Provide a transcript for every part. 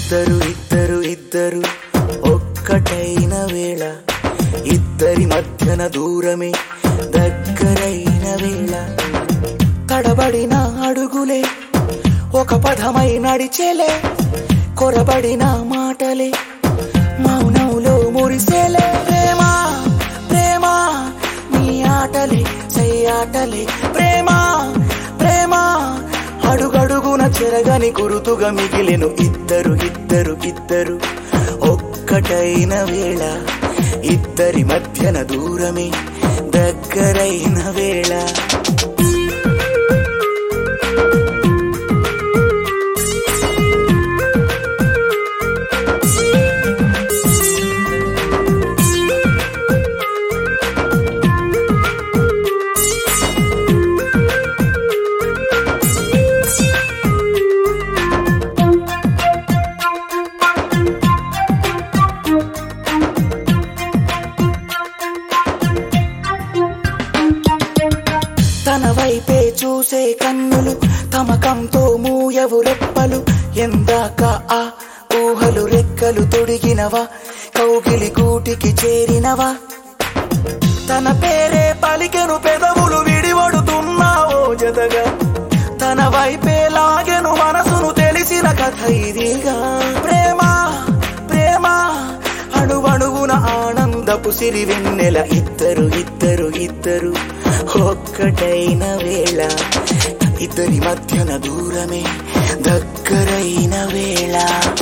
ఇద్దరు ఇద్దరు ఇద్దరు ఒక్కటైన వేళ ఇద్దరి మధ్యన దూరమే దగ్గరైన వేళ తడబడిన అడుగులే ఒక పదమై నడిచేలే కొరబడిన మాటలే మౌనంలో మురిసేలే ప్రేమ ప్రేమ నీ ఆటలే చెయ్యాటలే ప్రేమ ప్రేమ అడుగడుగున చెరగని గురుతుగా మిగిలెను ఇద్దరు ఇద్దరు ఇద్దరు ఒక్కటైన వేళ ఇద్దరి మధ్యన దూరమే దగ్గరైన వేళ తన వైపే చూసే కన్నులు తమకంతో మూయవు రెప్పలు ఎందాక ఆ ఊహలు రెక్కలు తొడిగినవా కౌగిలి గూటికి చేరినవా తన పేరే పలికెను పెదవులు విడివడుతున్నా ఓ జతగా తన వైపే లాగెను మనసును తెలిసిన కథ ఇదిగా ప్రేమ ప్రేమ అణువణువున ఆనందపు సిరి వెన్నెల ఇద్దరు ఇద్దరు ఇద్దరు ఒక్కటైన వేళ ఇద్దరి మధ్యన దూరమే దగ్గరైన వేళ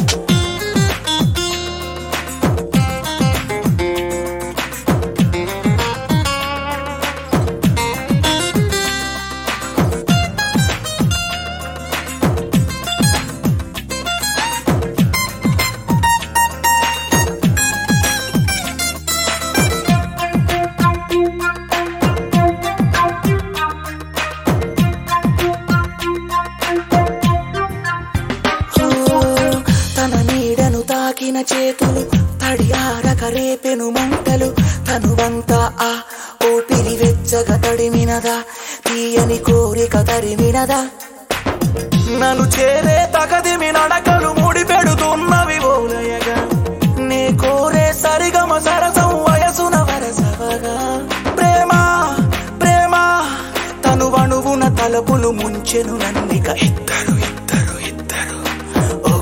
ఓ, తన నీడను తాకిన చేతులు తడి ఆరక రేపెను మంటలు తనువంతా ఆ ఊపిరి వెచ్చగా తడిమినదా తీయని కోరిక తరిమినదా నన్ను చేరే తగదిమి నడకలు ముడి పెడుతున్నవి ఓలయగా నే కోరే సరిగమ సరసం వయసున వరసవగా ప్రేమ ప్రేమ తను వణువున తలపులు ముంచెను నన్నిక ఇద్దరు ఇద్దరు ఇద్దరు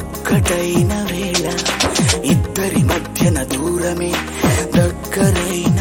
ఒక్కటైన వేళ ఇద్దరి మధ్యన దూరమే దగ్గరైన